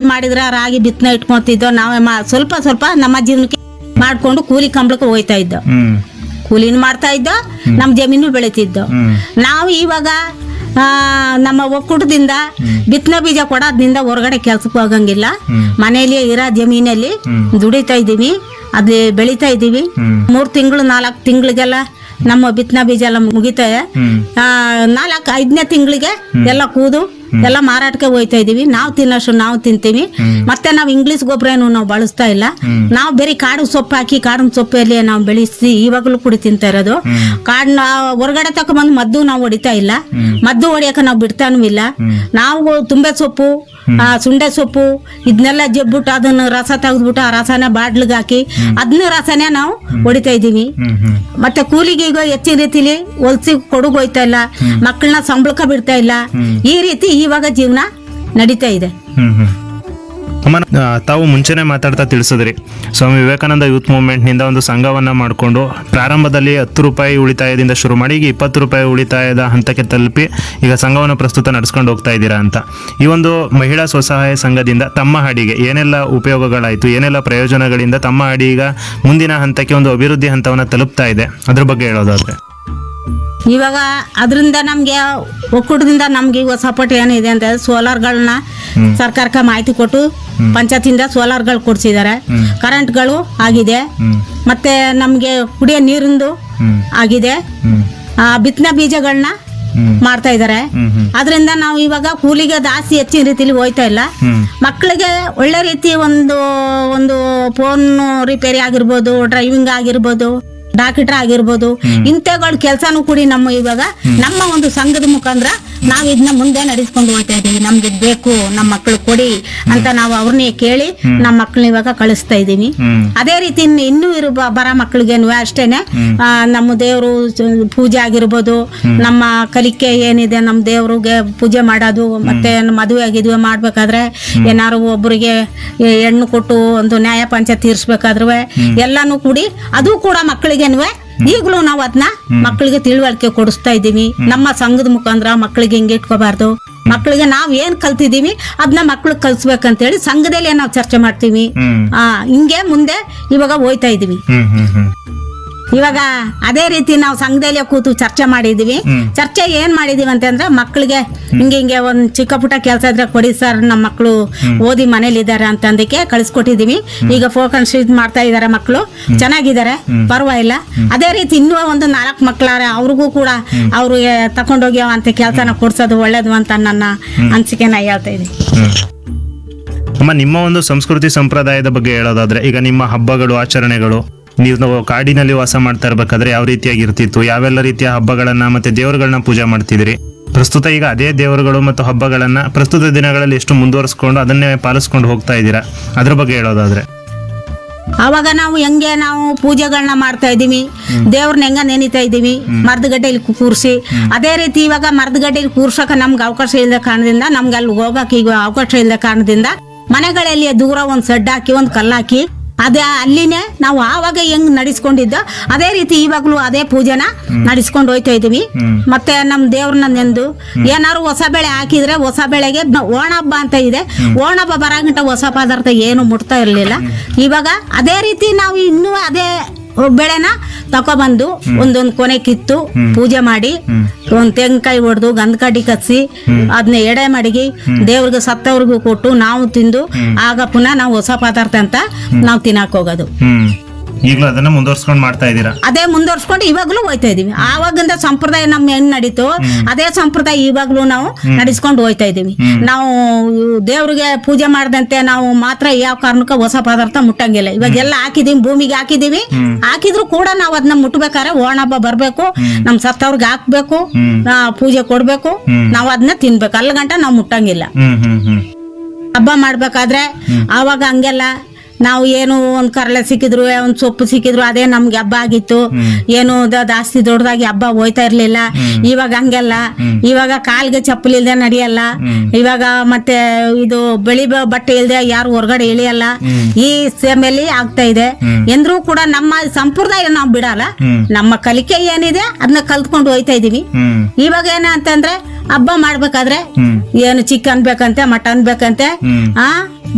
ಮಾಡಿದ್ರೆ ರಾಗಿ ಬಿತ್ತನೆ ಇಟ್ಕೊಂತಿದ್ದೋ ನಾವೇ ಮಾ ಸ್ವಲ್ಪ ಸ್ವಲ್ಪ ನಮ್ಮ ಜೀವನಕ್ಕೆ ಮಾಡ್ಕೊಂಡು ಕೂಲಿ ಕಂಬಳಕ್ಕೆ ಹೋಯ್ತಾ ಇದ್ದೋ ಹ್ಮ್ ಕೂಲಿನ ಮಾಡ್ತಾ ಇದ್ದೋ ನಮ್ಮ ಜಮೀನು ಬೆಳಿತಿದ್ದೋ ಹ್ಮ್ ನಾವು ಇವಾಗ ಆ, ನಮ್ಮ ಒಕ್ಕೂಟದಿಂದ ಬಿತ್ತನೆ ಬೀಜ ಕೊಡೋದ್ರಿಂದ ಹೊರಗಡೆ ಕೆಲ್ಸಕ್ಕೆ ಹೋಗಂಗಿಲ್ಲ ಹ್ಮ್. ಮನೆಯಲ್ಲಿ ಇರೋ ಜಮೀನಲ್ಲಿ ಹ್ಮ್. ದುಡಿತಾ ಇದ್ದೀವಿ ಅದೇ ಬೆಳಿತಾ ಇದ್ದೀವಿ ಹ್ಮ್ ಮೂರು ತಿಂಗಳು ನಾಲ್ಕು ತಿಂಗಳಿಗೆಲ್ಲ ನಮ್ಮ ಬಿತ್ತನೆ ಬೀಜ ಎಲ್ಲ ಮುಗಿತಾವೆ ಹ್ಮ್ ನಾಲ್ಕು ಐದನೇ ತಿಂಗಳಿಗೆ ಎಲ್ಲ ಕೂದು ಎಲ್ಲ ಮಾರಾಟಕ್ಕೆ ಹೋಯ್ತಾ ಇದೀವಿ ನಾವು ತಿನ್ನೋಷ್ಟು ನಾವು ತಿಂತೀವಿ ಹ್ಮ್. ಮತ್ತೆ ನಾವು ಇಂಗ್ಲಿಷ್ ಗೊಬ್ಬರ ಏನು ನಾವು ಬಳಸ್ತಾ ಇಲ್ಲ ಹ್ಮ್. ನಾವು ಬೇರೆ ಕಾಡು ಸೊಪ್ಪು ಹಾಕಿ ಕಾಡಿನ ಸೊಪ್ಪಲ್ಲಿ ನಾವು ಬೆಳೆಸಿ ಇವಾಗಲೂ ಕುಡಿ ತಿಂತಾ ಇರೋದು ಹ್ಮ್. ಕಾಡನ್ನ ಹೊರಗಡೆ ತಕೊಂಡ್ಬಂದು ಮದ್ದು ನಾವು ಹೊಡಿತಾ ಇಲ್ಲ ಹ್ಮ್. ಮದ್ದು ಹೊಡಿಯಕ್ಕೆ ನಾವು ಬಿಡ್ತಾನೂ ಇಲ್ಲ ಹ್ಮ್. ನಾವು ತುಂಬೆ ಸೊಪ್ಪು ಆ, ಸುಂಡೆ ಸೊಪ್ಪು ಇದನ್ನೆಲ್ಲ ಜಬ್ಬಿಟ್ಟು ಅದನ್ನ ರಸ ತೆಗೆದ್ಬಿಟ್ಟು ಆ ರಸನ ಬಾಟ್ಲಿಗೆ ಹಾಕಿ ಅದನ್ನ ರಸನೇ ನಾವು ಹೊಡಿತಾ ಇದೀವಿ ಹ್ಮ್ ಹ್ಮ್ ಮತ್ತೆ ಕೂಲಿಗೆ ಈಗ ಹೆಚ್ಚಿನ ರೀತಿಲಿ ಹೊಲ್ಸಿ ಕೊಡುಗ್ ಹೋಯ್ತಾ ಇಲ್ಲ ಮಕ್ಕಳನ್ನ ಸಂಬಳಕ ಬಿಡ್ತಾ ಇಲ್ಲ ಹ್ಮ್. ಈ ರೀತಿ ಇವಾಗ ಜೀವನ ನಡೀತಾ ಇದೆ ಹ್ಮ್ ಹ್ಮ್ ಅಮ್ಮ ಆ, ತಾವು ಮುಂಚೆನೆ ಮಾತಾಡ್ತಾ ತಿಳಿಸಿದ್ರಿ ಸ್ವಾಮಿ ವಿವೇಕಾನಂದ ಯೂತ್ ಮೂವ್ಮೆಂಟ್ನಿಂದ ಒಂದು ಸಂಘವನ್ನ ಮಾಡಿಕೊಂಡು ಪ್ರಾರಂಭದಲ್ಲಿ ಹತ್ತು ರೂಪಾಯಿ ಉಳಿತಾಯದಿಂದ ಶುರು ಮಾಡಿ ಈಗ ಇಪ್ಪತ್ತು ರೂಪಾಯಿ ಉಳಿತಾಯದ ಹಂತಕ್ಕೆ ತಲುಪಿ ಈಗ ಸಂಘವನ್ನು ಪ್ರಸ್ತುತ ನಡೆಸ್ಕೊಂಡು ಹೋಗ್ತಾ ಇದ್ದೀರಾ ಅಂತ ಈ ಒಂದು ಮಹಿಳಾ ಸ್ವಸಹಾಯ ಸಂಘದಿಂದ ತಮ್ಮ ಹಾಡಿಗೆ ಏನೆಲ್ಲ ಉಪಯೋಗಗಳಾಯಿತು ಏನೆಲ್ಲ ಪ್ರಯೋಜನಗಳಿಂದ ತಮ್ಮ ಹಾಡಿ ಈಗ ಮುಂದಿನ ಹಂತಕ್ಕೆ ಒಂದು ಅಭಿವೃದ್ಧಿ ಹಂತವನ್ನು ತಲುಪ್ತಾ ಇದೆ ಅದ್ರ ಬಗ್ಗೆ ಹೇಳೋದಾದ್ರೆ ಇವಾಗ ಅದರಿಂದ ನಮ್ಗೆ ಒಕ್ಕೂಟದಿಂದ ನಮ್ಗೆ ಈಗ ಸಪೋರ್ಟ್ ಏನಿದೆ ಅಂತ ಸೋಲಾರ್ಗಳನ್ನ ಹ್ಮ್. ಸರ್ಕಾರಕ್ಕೆ ಮಾಹಿತಿ ಕೊಟ್ಟು ಪಂಚಾಯತಿಂದ ಸೋಲಾರ್ಗಳು ಕೊಡ್ಸಿದ್ದಾರೆ ಹ್ಮ್. ಕರೆಂಟ್ಗಳು ಆಗಿದೆ ಹ್ಮ್ ಮತ್ತೆ ನಮ್ಗೆ ಕುಡಿಯೋ ನೀರಿಂದು ಹ್ಮ್ ಆಗಿದೆ ಹ್ಮ್ ಆ, ಬಿತ್ತನೆ ಬೀಜಗಳನ್ನ ಹ್ಮ್ ಮಾಡ್ತಾ ಇದ್ದಾರೆ ಹ್ಮ್ ಹ್ಮ್ ಅದರಿಂದ ನಾವು ಇವಾಗ ಕೂಲಿಗೆ ಜಾಸ್ತಿ ಹೆಚ್ಚಿನ ರೀತಿಲಿ ಹೋಯ್ತಾ ಇಲ್ಲ ಹ್ಮ್ ಮಕ್ಕಳಿಗೆ ಒಳ್ಳೆ ರೀತಿ ಒಂದು ಒಂದು ಫೋನ್ ರಿಪೇರಿ ಆಗಿರ್ಬೋದು ಡ್ರೈವಿಂಗ್ ಆಗಿರ್ಬೋದು ಡಾಕ್ಟರ್ ಆಗಿರ್ಬೋದು ಇಂಥಗಳು ಕೆಲಸನೂ ಕೂಡಿ ನಮ್ಮ ಇವಾಗ ನಮ್ಮ ಒಂದು ಸಂಘದ ಮುಖಾಂತರ ನಾವು ಇದನ್ನ ಮುಂದೆ ನಡೆಸ್ಕೊಂಡು ಹೋಗ್ತಾ ಇದೀವಿ ನಮ್ಗೆ ಇದ್ ಬೇಕು ನಮ್ಮ ಮಕ್ಕಳು ಕೊಡಿ ಅಂತ ನಾವು ಅವ್ರನ್ನೇ ಕೇಳಿ ನಮ್ಮ ಮಕ್ಕಳನ್ನ ಇವಾಗ ಕಳಿಸ್ತಾ ಇದೀವಿ ಹ್ಮ್ ಅದೇ ರೀತಿ ಇನ್ನು ಇನ್ನೂ ಇರೋ ಬ- ಬರೋ ಮಕ್ಕಳಿಗೇನು ಅಷ್ಟೇನೆ ಆ, ನಮ್ಮ ದೇವರು ಪೂಜೆ ಆಗಿರ್ಬೋದು ನಮ್ಮ ಕಲಿಕೆ ಏನಿದೆ ನಮ್ಮ ದೇವ್ರಿಗೆ ಪೂಜೆ ಮಾಡೋದು ಮತ್ತೆ ಮದುವೆ ಆಗಿದ್ವಿ ಮಾಡ್ಬೇಕಾದ್ರೆ ಏನಾರು ಒಬ್ಬರಿಗೆ ಹೆಣ್ಣು ಕೊಟ್ಟು ಒಂದು ನ್ಯಾಯ ಪಂಚ ತೀರ್ಸ್ಬೇಕಾದ್ರೂ ಎಲ್ಲಾನು ಕೂಡಿ ಅದು ಕೂಡ ಮಕ್ಕಳಿಗೇನು ಈಗಲೂ ನಾವು ಅದನ್ನ ಮಕ್ಕಳಿಗೆ ತಿಳುವಳಿಕೆ ಕೊಡಿಸ್ತಾ ಇದ್ದೀವಿ ನಮ್ಮ ಸಂಘದ ಮುಖಾಂತರ ಮಕ್ಕಳಿಗೆ ಹಿಂಗೆ ಇಟ್ಕೋಬಾರ್ದು ಮಕ್ಕಳಿಗೆ ನಾವ್ ಏನ್ ಕಲ್ತಿದೀವಿ ಅದನ್ನ ಮಕ್ಳಿಗೆ ಕಲ್ಸ್ಬೇಕಂತೇಳಿ ಸಂಘದಲ್ಲಿ ನಾವು ಚರ್ಚೆ ಮಾಡ್ತೀವಿ ಹ್ಮ್ ಆ ಹಿಂಗೆ ಮುಂದೆ ಇವಾಗ ಹೋಯ್ತಾ ಇದೀವಿ ಹ್ಮ್ ಹ್ಮ್ ಹ್ಮ್ ಇವಾಗ ಅದೇ ರೀತಿ ನಾವು ಸಂಘದಲ್ಲಿ ಕೂತು ಚರ್ಚೆ ಮಾಡಿದೀವಿ ಹ್ಮ್. ಚರ್ಚೆ ಏನ್ ಮಾಡಿದೀವಿ ಅಂತಂದ್ರೆ ಮಕ್ಕಳಿಗೆ ಹಿಂಗೆ ಹಿಂಗೆ ಒಂದ್ ಚಿಕ್ಕ ಪುಟ್ಟ ಕೆಲಸ ಇದ್ರೆ ಕೊಡಿ ಸರ್ ನಮ್ಮ ಮಕ್ಕಳು ಓದಿ ಮನೇಲಿ ಇದಾರೆ ಅಂತ ಅಂದಕ್ಕೆ ಕಳಿಸ್ಕೊಟ್ಟಿದೀವಿ ಈಗ ಫೋಕಸ್ ಇದು ಮಾಡ್ತಾ ಇದಾರೆ ಮಕ್ಕಳು ಚೆನ್ನಾಗಿದ್ದಾರೆ ಪರವಾಗಿಲ್ಲ ಅದೇ ರೀತಿ ಇನ್ನೂ ಒಂದು ನಾಲ್ಕು ಮಕ್ಕಳಾರೆ ಅವ್ರಿಗೂ ಕೂಡ ಅವ್ರಿಗೆ ತಕೊಂಡೋಗಿ ಅಂತ ಕೆಲಸನ ಕೊಡ್ಸೋದು ಒಳ್ಳೇದು ಅಂತ ನನ್ನ ಅನಿಸಿಕೆ ನಾ ಹೇಳ್ತಾ ಇದ್ದೀನಿ ಹ್ಮ್. ಅಮ್ಮ ನಿಮ್ಮ ಒಂದು ಸಂಸ್ಕೃತಿ ಸಂಪ್ರದಾಯದ ಬಗ್ಗೆ ಹೇಳೋದಾದ್ರೆ ಈಗ ನಿಮ್ಮ ಹಬ್ಬಗಳು ಆಚರಣೆಗಳು ನೀವು ನಾವು ಕಾಡಿನಲ್ಲಿ ವಾಸ ಮಾಡ್ತಾ ಇರ್ಬೇಕಾದ್ರೆ ಯಾವ ರೀತಿಯಾಗಿ ಇರ್ತಿತ್ತು ಯಾವೆಲ್ಲ ರೀತಿಯ ಹಬ್ಬಗಳನ್ನ ಮತ್ತೆ ದೇವರುಗಳನ್ನ ಪೂಜೆ ಮಾಡ್ತಿದ್ರಿ ಪ್ರಸ್ತುತ ಈಗ ಅದೇ ದೇವರುಗಳು ಮತ್ತು ಹಬ್ಬಗಳನ್ನ ಪ್ರಸ್ತುತ ದಿನಗಳಲ್ಲಿ ಎಷ್ಟು ಮುಂದುವರಿಸ್ಕೊಂಡು ಅದನ್ನೇ ಪಾಲಿಸ್ಕೊಂಡು ಹೋಗ್ತಾ ಇದ್ದೀರಾ ಅದ್ರ ಬಗ್ಗೆ ಹೇಳೋದಾದ್ರೆ ಅವಾಗ ನಾವು ಹೆಂಗೆ ನಾವು ಪೂಜೆಗಳನ್ನ ಮಾಡ್ತಾ ಇದೀವಿ ದೇವ್ರನ್ನ ಹೆಂಗ ನೆನಿತಾ ಇದೀವಿ ಮರದಗಡ್ಡೆಯಲ್ಲಿ ಕೂರಿಸಿ ಅದೇ ರೀತಿ ಇವಾಗ ಮರದಗಡ್ಡೆಯಲ್ಲಿ ಕೂರ್ಸೋಕೆ ನಮ್ಗೆ ಅವಕಾಶ ಇಲ್ಲದ ಕಾರಣದಿಂದ ನಮ್ಗೆ ಅಲ್ಲಿ ಹೋಗಕ್ಕೆ ಈಗ ಅವಕಾಶ ಇಲ್ಲದ ಕಾರಣದಿಂದ ಮನೆಗಳಲ್ಲಿ ದೂರ ಒಂದು ಸಡ್ಡು ಹಾಕಿ ಒಂದು ಕಲ್ಲು ಹಾಕಿ ಅದೇ ಅಲ್ಲಿನೇ ನಾವು ಆವಾಗ ಹೆಂಗ್ ನಡೆಸ್ಕೊಂಡಿದ್ದೋ ಅದೇ ರೀತಿ ಇವಾಗ್ಲೂ ಅದೇ ಪೂಜೆನ ನಡೆಸ್ಕೊಂಡು ಹೋಯ್ತಾ ಇದೀವಿ ಹ್ಮ್. ಮತ್ತೆ ನಮ್ ದೇವ್ರನ್ನ ನೆಂದು ಏನಾರು ಹೊಸ ಬೆಳೆ ಹಾಕಿದ್ರೆ ಹೊಸ ಬೆಳೆಗೆ ನ- ಓಣ ಹಬ್ಬ ಅಂತ ಇದೆ ಓಣ ಹಬ್ಬ ಬರಾಗಂಟ ಹೊಸ ಪದಾರ್ಥ ಏನು ಮುಟ್ತಾ ಇರ್ಲಿಲ್ಲ ಇವಾಗ ಅದೇ ರೀತಿ ನಾವು ಇನ್ನೂ ಅದೇ ಬೆಳೆನ ತಕೊಬಂದು ಒಂದೊಂದು ಕೊನೆ ಕಿತ್ತು ಪೂಜೆ ಮಾಡಿ ಒಂದ್ ತೆಂಗಿನಕಾಯಿ ಹೊಡೆದು ಗಂಧಕಡ್ಡಿ ಕತ್ಸಿ ಅದನ್ನ ಎಡೆ ಮಡಗಿ ದೇವ್ರಿಗೆ ಸತ್ತವ್ರಿಗೂ ಕೊಟ್ಟು ನಾವು ತಿಂದು ಆಗ ಪುನಃ ನಾವು ಹೊಸ ಪದಾರ್ಥ ಅಂತ ನಾವು ತಿನ್ನಕ್ ಹೋಗೋದು ಹ್ಮ್ ಈಗಲೂ ಅದನ್ನ ಮುಂದುವರ್ಸ್ಕೊಂಡು ಮಾಡ್ತಾ ಇದ್ದೀರಾ ಅದೇ ಮುಂದುವರ್ಸ್ಕೊಂಡು ಇವಾಗ್ಲೂ ಹೋಯ್ತಾ ಇದೀವಿ ಆವಾಗಿಂದ ಸಂಪ್ರದಾಯ ನಮ್ಮ ಹೆಂಗ್ ನಡೀತು ಅದೇ ಸಂಪ್ರದಾಯ ಇವಾಗ್ಲೂ ನಾವು ನಡೆಸ್ಕೊಂಡು ಹೋಯ್ತಾ ಇದೀವಿ ನಾವು ದೇವ್ರಿಗೆ ಪೂಜೆ ಮಾಡದಂತೆ ನಾವು ಮಾತ್ರ ಯಾವ ಕಾರಣಕ್ಕೂ ಹೊಸ ಪದಾರ್ಥ ಮುಟ್ಟಂಗಿಲ್ಲ ಇವಾಗ ಎಲ್ಲ ಹಾಕಿದೀವಿ ಭೂಮಿಗೆ ಹಾಕಿದೀವಿ ಹಾಕಿದ್ರು ಕೂಡ ನಾವು ಅದನ್ನ ಮುಟ್ಬೇಕಾದ್ರೆ ಓಣ ಹಬ್ಬ ಬರ್ಬೇಕು ನಮ್ ಸತ್ತವ್ರಿಗೆ ಹಾಕ್ಬೇಕು ಹ್ಮ್. ಆ, ಪೂಜೆ ಕೊಡ್ಬೇಕು ನಾವು ಅದನ್ನ ತಿನ್ಬೇಕು ಅಲ್ಲಿ ಗಂಟ ನಾವು ಮುಟ್ಟಂಗಿಲ್ಲ ಹ್ಮ್ ಹ್ಮ್ ಹ್ಮ್ ಹಬ್ಬ ಮಾಡ್ಬೇಕಾದ್ರೆ ಆವಾಗ ಹಂಗೆಲ್ಲ ನಾವು ಏನು ಒಂದ್ ಕರಳೆ ಸಿಕ್ಕಿದ್ರು ಒಂದ್ ಸೊಪ್ಪು ಸಿಕ್ಕಿದ್ರು ಅದೇ ನಮ್ಗೆ ಹಬ್ಬ ಆಗಿತ್ತು ಏನು ದ- ಜಾಸ್ತಿ ದೊಡ್ಡದಾಗಿ ಹಬ್ಬ ಹೋಯ್ತಾ ಇರ್ಲಿಲ್ಲ ಇವಾಗ ಹಂಗೆಲ್ಲ ಇವಾಗ ಕಾಲ್ಗೆ ಚಪ್ಪಲಿ ಇಲ್ದೆ ನಡೆಯಲ್ಲ ಇವಾಗ ಮತ್ತೆ ಇದು ಬೆಳಿ ಬ- ಬಟ್ಟೆ ಇಲ್ದೆ ಯಾರು ಹೊರಗಡೆ ಇಳಿಯಲ್ಲ ಈ ಸೇಮೆಯಲ್ಲಿ ಆಗ್ತಾ ಇದೆ ಎಂದ್ರೂ ಕೂಡ ನಮ್ಮ ಸಂಪ್ರದಾಯ ನಾವು ಬಿಡಲ್ಲ ಹ್ಮ್. ನಮ್ಮ ಕಲಿಕೆ ಏನಿದೆ ಅದನ್ನ ಕಲ್ತ್ಕೊಂಡು ಹೋಯ್ತಾ ಇದೀವಿ ಹ್ಮ್ ಇವಾಗ ಏನ ಅಂತಂದ್ರೆ ಹಬ್ಬ ಮಾಡ್ಬೇಕಾದ್ರೆ ಹ್ಮ್ ಏನು ಚಿಕನ್ ಬೇಕಂತೆ ಮಟನ್ ಬೇಕಂತೆ ಹ್ಮ್ ಆ